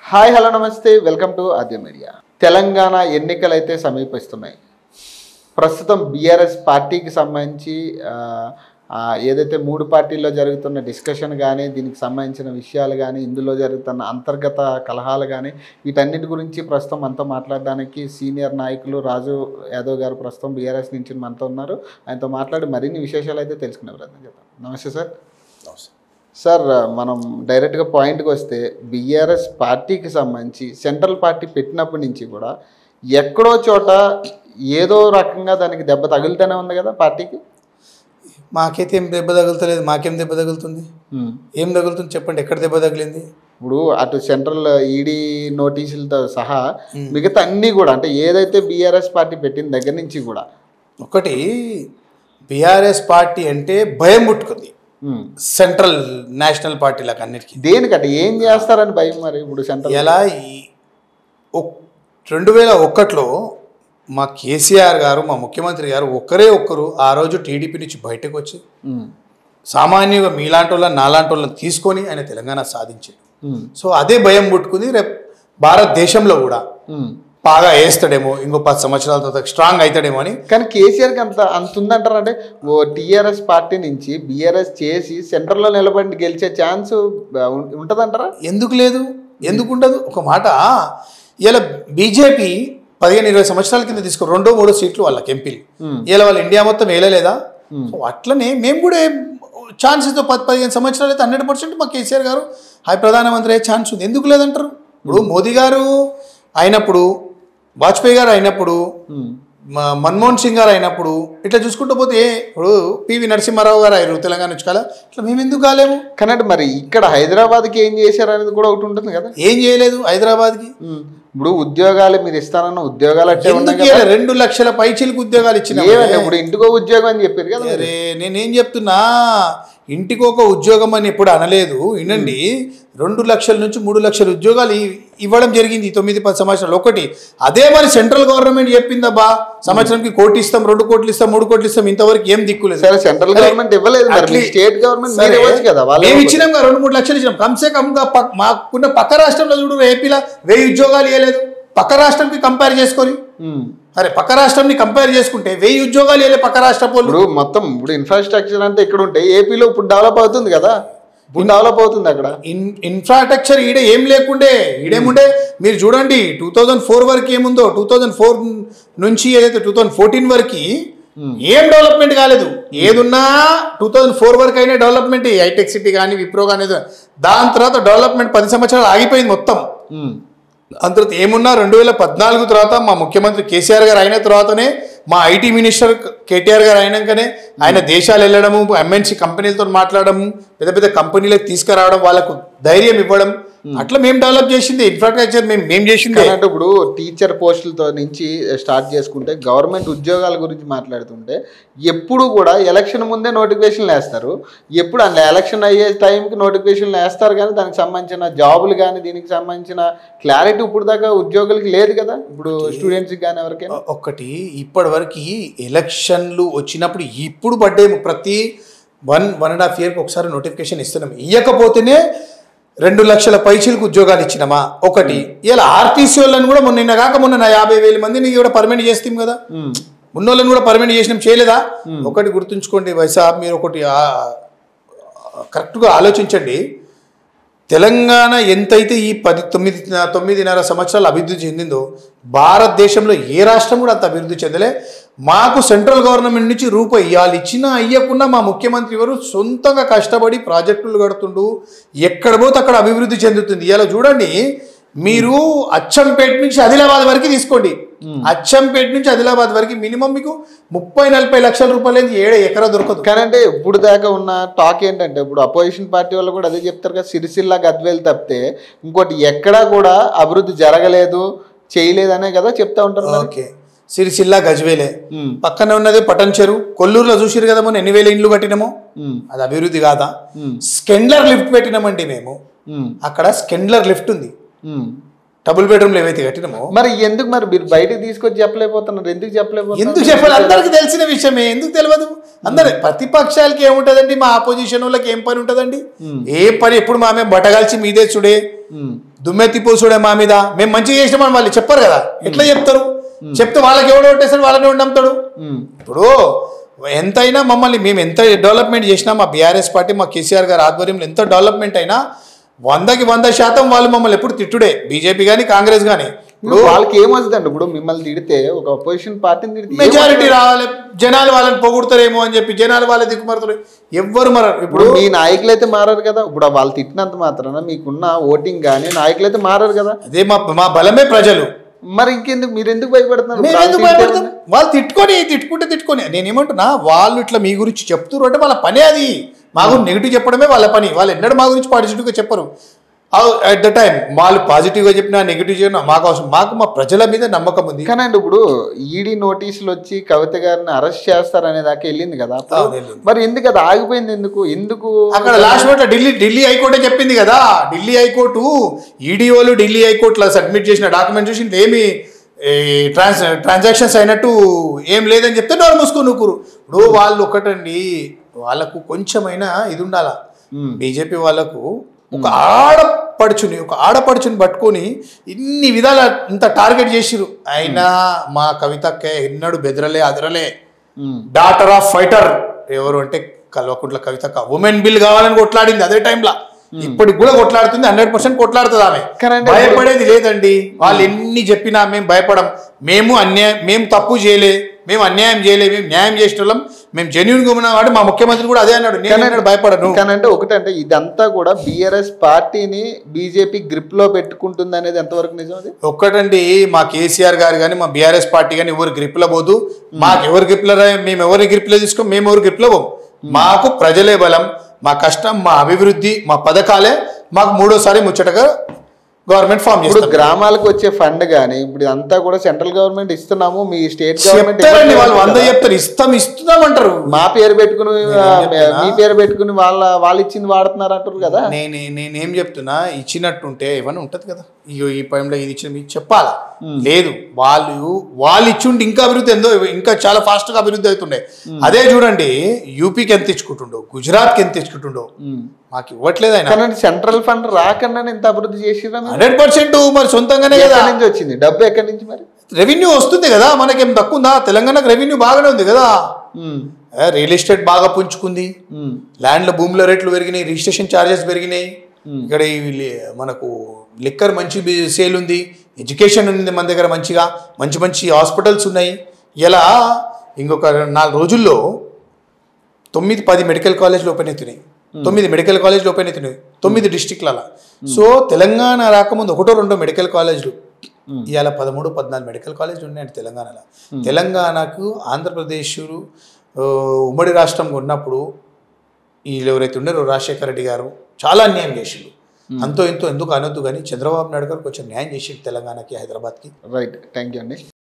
Hi hello నమస్తే welcome to Aadya media Telangana ఎన్నికలు అయితే సమీపిస్తున్నాయి ప్రస్తుతం బీఆర్ఎస్ పార్టీకి సంబంధించి ఆ, ఆ, ఏదైతే మూడు పార్టీల్లో జరుగుతున్న డిస్కషన్ కానీ దీనికి సంబంధించిన విషయాలు కానీ ఇందులో జరుగుతున్న అంతర్గత కలహాలు కానీ వీటన్నిటి గురించి ప్రస్తుతం మనతో మాట్లాడడానికి సీనియర్ నాయకులు రాజు యాదవ్ గారు ప్రస్తుతం బీఆర్ఎస్ నుంచి మనతో ఉన్నారు ఆయనతో మాట్లాడి మరిన్ని విశేషాలు అయితే తెలుసుకునే ప్రయత్నం చేద్దాం నమస్తే సార్ సార్ మనం డైరెక్ట్గా పాయింట్కి వస్తే బీఆర్ఎస్ పార్టీకి సంబంధించి సెంట్రల్ పార్టీ పెట్టినప్పటి నుంచి కూడా ఎక్కడో చోట ఏదో రకంగా దానికి దెబ్బ తగులుతూనే ఉంది కదా పార్టీకి మాకైతే ఏం దెబ్బ తగులుతలేదు మాకేం దెబ్బ తగులుతుంది ఏం తగులుతుంది చెప్పండి ఎక్కడ దెబ్బ తగిలింది ఇప్పుడు అటు సెంట్రల్ ఈడీ నోటీసులతో సహా మిగతా అన్నీ కూడా అంటే ఏదైతే బీఆర్ఎస్ పార్టీ పెట్టిన దగ్గర నుంచి కూడా ఒకటి బీఆర్ఎస్ పార్టీ అంటే భయం పుట్టుకుంది ఉమ్. సెంట్రల్ నేషనల్ పార్టీలకు అన్నిటికీ దేనికంటే ఏం చేస్తారని భయం మరి ఇప్పుడు సెంట్రల్ ఎలా ఈ ఒక్- రెండు వేల ఒకటిలో మా కేసీఆర్ గారు మా ముఖ్యమంత్రి గారు ఒక్కరే ఒక్కరు ఆ రోజు టీడీపీ నుంచి బయటకు వచ్చి ఉమ్. సామాన్యంగా మీలాంటి వాళ్ళని నాలాంటి వాళ్ళని తీసుకొని ఆయన తెలంగాణ సాధించాడు ఉమ్. సో అదే భయం పుట్టుకుంది రేపు భారతదేశంలో కూడా ఉమ్. బాగా వేస్తాడేమో ఇంకో పది సంవత్సరాల తర్వాత స్ట్రాంగ్ అవుతాడేమో అని కానీ కేసీఆర్కి అంత అంత ఉందంటారా అంటే ఓ టీఆర్ఎస్ పార్టీ నుంచి బీఆర్ఎస్ చేసి సెంటర్లో నిలబడి గెలిచే ఛాన్స్ ఉంటుందంటారా ఎందుకు లేదు ఎందుకు ఉండదు ఒక మాట ఇలా బీజేపీ పదిహేను ఇరవై సంవత్సరాల కింద తీసుకో రెండో మూడో సీట్లు వాళ్ళకి ఎంపీలు ఇలా వాళ్ళు ఇండియా మొత్తం వేయలేదా సో అట్లనే మేము కూడా ఛాన్సెస్ పది పదిహేను సంవత్సరాలు అయితే హండ్రెడ్ పర్సెంట్ మా కేసీఆర్ గారు హాయ్ ప్రధానమంత్రి అయ్యే ఛాన్స్ ఉంది ఎందుకు లేదంటారు ఇప్పుడు మోదీ గారు అయినప్పుడు వాజ్పేయి గారు అయినప్పుడు మ- మన్మోహన్ సింగ్ గారు అయినప్పుడు ఇట్లా చూసుకుంటూ పోతే ఇప్పుడు పివి నరసింహారావు గారు అయ్యారు తెలంగాణ నుంచి కదా ఇట్లా మేము ఎందుకు కాలేము కానీ అంటే మరి ఇక్కడ హైదరాబాద్కి ఏం చేశారు అనేది కూడా ఒకటి ఉంటుంది కదా ఏం చేయలేదు హైదరాబాద్కి ఉమ్. ఇప్పుడు ఉద్యోగాలు మీరు ఇస్తానన్న ఉద్యోగాలు అంటే ఉన్నాయి ఎందుకు కదా ఇయ్యలే? రెండు లక్షల పైచీలకు ఉద్యోగాలు ఇచ్చిన ఏమంటే ఇప్పుడు ఇంటికో ఉద్యోగం అని చెప్పారు కదా మీరు. అరే నేనేం చెప్తున్నా ఇంటికి ఒక ఉద్యోగం అని ఎప్పుడు అనలేదు వినండి రెండు లక్షల నుంచి మూడు లక్షల ఉద్యోగాలు ఇ- ఇవ్వడం జరిగింది ఈ తొమ్మిది పది సంవత్సరాలు ఒకటి అదే మరి సెంట్రల్ గవర్నమెంట్ చెప్పిందబ్బా సంవత్సరానికి కోటి ఇస్తాం రెండు కోట్లు ఇస్తాం మూడు కోట్లు ఇస్తాం ఇంతవరకు ఏం దిక్కులేదు సరే సెంట్రల్ గవర్నమెంట్ ఇవ్వలేదు మరి అట్లీ- స్టేట్ గవర్నమెంట్ సరే, మీరు ఇవ్వచ్చు కదా వాళ్ళు మేము ఇచ్చినాం కదా, రెండు మూడు లక్షలు ఇచ్చినాం కంసే కమ్గా పక్- మాకున్న పక్క రాష్ట్రంలో చూడు ఏపీలో వెయ్యి ఉద్యోగాలు ఇవ్వలేదు పక్క రాష్ట్రంకి కంపేర్ చేసుకొని ఉమ్. అరే పక్క రాష్ట్రంని కంపేర్ చేసుకుంటే వెయ్యి ఉద్యోగాలు ఇవ్వలే పక్క రాష్ట్ర వాళ్ళు ఇప్పుడు మొత్తం ఇప్పుడు ఇన్ఫ్రాస్ట్రక్చర్ అంతా ఇక్కడ ఉంటే ఏపీలో ఇప్పుడు డెవలప్ అవుతుంది కదా ఇప్పుడు డెవలప్ అవుతుంది అక్కడ ఇన్ ఇన్ఫ్రాస్ట్రక్చర్ ఈడ ఏం లేకుండే ఈడేముండే మీరు చూడండి టూ థౌజండ్ ఫోర్ వరకు ఏముందో టూ థౌజండ్ ఫోర్ నుంచి ఏదైతే టూ థౌజండ్ ఫోర్టీన్ వరకు ఏం డెవలప్మెంట్ కాలేదు ఏదున్నా టూ థౌజండ్ ఫోర్ వరకు అయినా డెవలప్మెంట్ హైటెక్ సిటీ కానీ విప్రో కానీ ఏదో. దాని తర్వాత డెవలప్మెంట్ పది సంవత్సరాలు ఆగిపోయింది మొత్తం ఉమ్. దాని తర్వాత ఏమున్నా రెండు వేల పద్నాలుగు తర్వాత మా ముఖ్యమంత్రి కేసీఆర్ గారు అయిన తర్వాతనే మా ఐటీ మినిస్టర్ కేటీఆర్ గారు అయినాకనే ఆయన దేశాలు వెళ్ళడము ఎంఎన్సీ కంపెనీలతో మాట్లాడము పెద్ద పెద్ద కంపెనీలకు తీసుకురావడం వాళ్ళకు ధైర్యం ఇవ్వడం అట్లా మేము డెవలప్ చేసింది ఇన్ఫ్రాస్ట్రక్చర్ మేము మేము చేసింది కానీ అంటే ఇప్పుడు టీచర్ పోస్టులతో నుంచి స్టార్ట్ చేసుకుంటే గవర్నమెంట్ ఉద్యోగాల గురించి మాట్లాడుతుంటే ఎప్పుడు కూడా ఎలక్షన్ ముందే నోటిఫికేషన్లు వేస్తారు ఎప్పుడు అలా ఎలక్షన్ అయ్యే టైంకి నోటిఫికేషన్లు వేస్తారు కానీ దానికి సంబంధించిన జాబులు కానీ దీనికి సంబంధించిన క్లారిటీ ఇప్పుడు దాకా ఉద్యోగులకి లేదు కదా ఇప్పుడు స్టూడెంట్స్కి కానీ ఎవరికైనా ఒక్కటి ఇప్పటి వరకు ఎలక్షన్లు వచ్చినప్పుడు ఇప్పుడు పడ్డే ప్రతి వన్ వన్ అండ్ హాఫ్ ఇయర్కి ఒకసారి నోటిఫికేషన్ ఇస్తున్నాం ఇవ్వకపోతేనే రెండు లక్షల పైచీలకు ఉద్యోగాలు ఇచ్చినామా ఒకటి ఇలా ఆర్టీసీ వాళ్ళని కూడా మొన్న నిన్న కాక మొన్న నా యాభై వేల మందిని కూడా పర్మనెంట్ చేస్తాం కదా ఉన్నోళ్ళని కూడా పర్మనెంట్ చేసినాం చేయలేదా ఒకటి గుర్తుంచుకోండి వైసా మీరు ఒకటి ఆ- కరెక్ట్గా ఆలోచించండి తెలంగాణ ఎంతైతే ఈ పది తొమ్మిది తొమ్మిదిన్నర సంవత్సరాలు అభివృద్ధి చెందిందో భారతదేశంలో ఏ రాష్ట్రం కూడా అంత అభివృద్ధి చెందలే మాకు సెంట్రల్ గవర్నమెంట్ నుంచి రూపాయి ఇవ్వాలి ఇచ్చినా అయ్యకుండా మా ముఖ్యమంత్రి గారు సొంతంగా కష్టపడి ప్రాజెక్టులు కడుతుండు ఎక్కడ పోతే అక్కడ అభివృద్ధి చెందుతుంది ఇలా చూడండి మీరు అచ్చంపేట నుంచి ఆదిలాబాద్ వరకు తీసుకోండి అచ్చంపేట నుంచి ఆదిలాబాద్ వరకు మినిమం మీకు ముప్పై నలభై లక్షల రూపాయలు ఏడు ఎకరా దొరకదు కానీ అంటే ఇప్పుడు దాకా ఉన్న టాక్ ఏంటంటే ఇప్పుడు అపోజిషన్ పార్టీ వాళ్ళు కూడా అదే చెప్తారు కదా సిరిసిల్ల గద్వేలు తప్పితే ఇంకోటి ఎక్కడా కూడా అభివృద్ధి జరగలేదు చేయలేదనే కదా చెప్తా ఉంటారు మరి. ఓకే సిరిసిల్ల గజ్వేలే ఉమ్. పక్కనే ఉన్నది పటన్ చెరు కొల్లూరులో చూసిరు కదా మొన్న ఎన్ని వేల ఇండ్లు కట్టినామో ఉమ్. అది అభివృద్ధి కాదా ఉమ్. స్కెండ్లర్ లిఫ్ట్ పెట్టినామండి మేము ఉమ్. అక్కడ స్కెండ్లర్ లిఫ్ట్ ఉంది ఉమ్. డబుల్ బెడ్రూమ్లు ఏవైతే కట్టినామో మరి ఎందుకు మరి మీరు బయటకు తీసుకొచ్చి చెప్పలేకపోతున్నారు ఎందుకు చెప్పలేకపోతున్నారు ఎందుకు చెప్పాలి అందరికి తెలిసిన విషయమే ఎందుకు తెలియదు అందరి ప్రతిపక్షాలకి ఏముంటదండి మా ఆపోజిషన్ వాళ్ళకి ఏం పని ఉంటదండి ఏ పని ఎప్పుడు మామే బట్టగాల్చి మీదే చూడే ఉమ్. దుమ్మెత్తి పోసుడే మా మీద మేము మంచిగా చేసినామని వాళ్ళు చెప్పారు కదా ఎట్లా చెప్తారు చెప్తే వాళ్ళకి ఎవడో ఓటేస్తాడు వాళ్ళని ఎవడు నమ్ముతాడు ఉమ్. ఇప్పుడు ఎంతైనా మమ్మల్ని మేము ఎంత డెవలప్మెంట్ చేసినా మా బీఆర్ఎస్ పార్టీ మా కేసీఆర్ గారి ఆధ్వర్యంలో ఎంత డెవలప్మెంట్ అయినా వందకి వంద శాతం వాళ్ళు మమ్మల్ని ఎప్పుడు తిట్టుడే బీజేపీ కానీ కాంగ్రెస్ కానీ ఇప్పుడు వాళ్ళకి ఏమొస్తుందండి ఇప్పుడు మిమ్మల్ని తిడితే ఒక అపోజిషన్ పార్టీని తిడితే మెజారిటీ రావాలి జనాలు వాళ్ళని పొగుడుతారేమో అని చెప్పి జనాలు వాళ్ళ దిక్కుమారుతారు ఎవ్వరు మరరు ఇప్పుడు ఇప్పుడు మీ నాయకులు అయితే మారారు కదా ఇప్పుడు వాళ్ళు తిట్టినంత మాత్రాన మీకున్న ఓటింగ్ కానీ నాయకులు అయితే మారారు కదా అదే మా మా బలమే ప్రజలు మరి ఇంకెందుకు మీరు ఎందుకు భయపడుతున్నారు మేము ఇప్పుడు ఎందుకు వాళ్ళు తిడితే భయపడతాం వాళ్ళు తిట్టుకొని తిట్టుకుంటే తిట్టుకొని నేనేమంటున్నా వాళ్ళు ఇట్లా మీ గురించి చెప్తున్నారు అంటే వాళ్ళ పనే అది మా గురించి నెగిటివ్ చెప్పడమే వాళ్ళ పని వాళ్ళు ఎన్నడూ మా గురించి పాజిటివ్గా చెప్పరు అట్ ద టైం వాళ్ళు పాజిటివ్గా చెప్పినా నెగిటివ్ చెప్పినా మాకు అవసరం మాకు మా ప్రజల మీద నమ్మకం ఉంది కానండి ఇప్పుడు ఈడీ నోటీసులు వచ్చి కవిత గారిని అరెస్ట్ చేస్తారనే దాకా వెళ్ళింది కదా అప్పుడు. అవును, వెళ్ళింది. మరి ఎందుకు అది ఆగిపోయింది ఎందుకు ఎందుకు అక్కడ లాస్ట్ మినిట్ ఢిల్లీ ఢిల్లీ హైకోర్టే చెప్పింది కదా ఢిల్లీ హైకోర్టు ఈడీఓలు ఢిల్లీ హైకోర్టులో సబ్మిట్ చేసిన డాక్యుమెంట్ చూసి ఏమి ట్రాన్స్ ట్రాన్సాక్షన్స్ అయినట్టు ఏం లేదని చెప్తే నోరు మూసుకొని నూకురు ఇప్పుడు వాళ్ళు ఒకటండి వాళ్ళకు కొంచెమైనా ఇది ఉండాల ఉమ్. బీజేపీ వాళ్ళకు ఒక ఆడపడుచుని ఒక ఆడపడుచుని పట్టుకొని ఇన్ని విధాల ఇంత టార్గెట్ చేసిరు అయినా మా కవితకే ఎన్నడు బెదరలే అదరలే ఉమ్. డాటర్ ఆఫ్ ఫైటర్ ఎవరు అంటే కల్వకుంట్ల కవిత ఉమెన్ బిల్ కావాలని కొట్లాడింది అదే టైంలో ఇప్పటికి కూడా కొట్లాడుతుంది హండ్రెడ్ పర్సెంట్ కొట్లాడుతుంది ఆమె కరెంట్ భయపడేది లేదండి వాళ్ళు ఎన్ని చెప్పినా మేము భయపడం మేము అన్యాయం మేము తప్పు చేయలే మేము అన్యాయం చేయలే మేము న్యాయం చేసిన వాళ్ళం మేము జెన్యున్ గా ఉన్నాం కాబట్టి మా ముఖ్యమంత్రి కూడా అదే అన్నాడు నేను అన్నాడు భయపడను కానంటే ఒకటంటే ఇదంతా కూడా బిఆర్ఎస్ పార్టీని బీజేపీ గ్రిప్ లో పెట్టుకుంటుంది అనేది ఎంతవరకు నిజం అది ఒక్కటండి మా కేసీఆర్ గారు కానీ మా బీఆర్ఎస్ పార్టీ కానీ ఎవరు గ్రిప్లో పోదు మాకు ఎవరు గ్రిప్లో మేము ఎవరి గ్రిప్లో తీసుకోం మేము ఎవరు గ్రిప్లో పోం మాకు ప్రజలే బలం మా కష్టం మా అభివృద్ధి మా పథకాలే మాకు మూడోసారి ముచ్చటగా గవర్నమెంట్ ఫామ్ ఇప్పుడు చేస్తారు గ్రామాలకు వచ్చే ఫండ్ కానీ ఇప్పుడు ఇదంతా కూడా సెంట్రల్ గవర్నమెంట్ ఇస్తున్నాము మీ స్టేట్ గవర్నమెంట్ చెప్తారండి వాళ్ళు వంద ఇవ్వట్లేదు కదా. చెప్తారు ఇస్తాం ఇస్తున్నాం అంటారు మా పేరు పెట్టుకుని ఆ, చెప్తున్నా? మీ పేరు పెట్టుకుని వాళ్ళ వాళ్ళు ఇచ్చింది వాడుతున్నారు అంటారు కదా నేను నేనేం చెప్తున్నా ఇచ్చినట్టుంటే ఏమైనా ఉంటుంది కదా ఇయ్యో ఈ టైంలో ఇది ఇచ్చిన మీకు చెప్పాలా లేదు వాళ్ళు వాళ్ళు ఇచ్చిండి ఇంకా అభివృద్ధి ఎంతో ఇంకా చాలా ఫాస్ట్గా అభివృద్ధి అవుతుండే అదే చూడండి యూపీకి ఎంత ఇచ్చుకుంటుండో గుజరాత్కి ఎంత ఇచ్చుకుంటుండో ఉమ్. మాకు ఇవ్వట్లేదు ఆయన కానీ సెంట్రల్ ఫండ్ రాకుండా ఎంత అభివృద్ధి చేసిరా మీరు? హండ్రెడ్ పర్సెంట్ మరి సొంతంగానే కదా ఎక్కడి నుంచి వచ్చింది డబ్బు ఎక్కడి నుంచి మరి రెవెన్యూ వస్తుంది కదా మనకేం తక్కువ ఉందా తెలంగాణకు రెవెన్యూ బాగానే ఉంది కదా ఉమ్. ఏ, రియల్ ఎస్టేట్ బాగా పుంజుకుంది ఉమ్. ల్యాండ్ల భూముల రేట్లు పెరిగినాయి రిజిస్ట్రేషన్ ఛార్జెస్ పెరిగినాయి ఇక్కడ ఈ లి- మనకు లిక్కర్ మంచి బి- సేల్ ఉంది ఎడ్యుకేషన్ ఉంది మన దగ్గర మంచిగా మంచి మంచి హాస్పిటల్స్ ఉన్నాయి ఇలా ఇంకొక నాలుగు రోజుల్లో తొమ్మిది పది మెడికల్ కాలేజ్లు ఓపెన్ అవుతున్నాయి తొమ్మిది మెడికల్ కాలేజ్లు ఓపెన్ అవుతున్నాయి తొమ్మిది డిస్టిక్లలో సో తెలంగాణ రాకముందు ఒకటో రెండో మెడికల్ కాలేజ్లు ఇవాళ పదమూడు పద్నాలుగు మెడికల్ కాలేజ్లు ఉన్నాయండి తెలంగాణలో తెలంగాణకు ఆంధ్రప్రదేశ్ ఆ, ఉమ్మడి రాష్ట్రంగా ఉన్నప్పుడు వీళ్ళు ఎవరైతే ఉన్నారో రాజశేఖర రెడ్డి గారు చాలా అన్యాయం చేసిండు అంతో ఇంతో ఎందుకు అనొద్దు కానీ చంద్రబాబు నాయుడు గారు కొంచెం న్యాయం చేసిండు తెలంగాణకి హైదరాబాద్కి రైట్ థ్యాంక్ యూ అండి